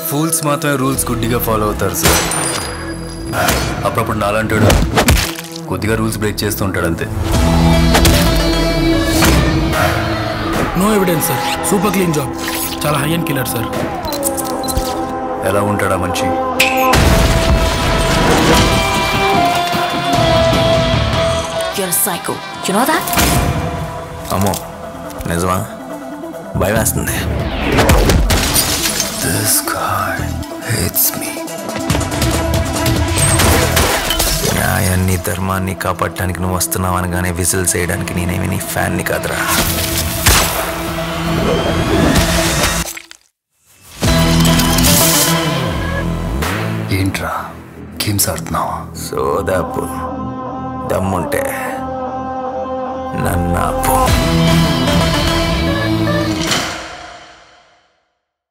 Fools మాత్రమే rules గుడ్డిగా follow అవుతారు సార్ అప్పుడప్పుడు నాలంటాడు కొద్దిగా రూల్స్ బ్రేక్ చేస్తూ ఉంటాడు అంతే no evidence sir super clean job చాలా హై అండ్ కిల్లర్ సార్ ఎలా ఉంటాడా మంచి You're a psycho. You know that? అమ్మో నిజమా భయం వేస్తుంది దిస్ గాయ్ హేట్స్ మీ న్యాయాన్ని ధర్మాన్ని కాపాడటానికి నువ్వు వస్తున్నావు అనగానే విజిల్స్ వేయడానికి నేనేమి నీ ఫ్యాన్ని కాదురా ఏంట్రా గేమ్స్ ఆడుతున్నావా సోదాపు దమ్ముంటే నన్నాపు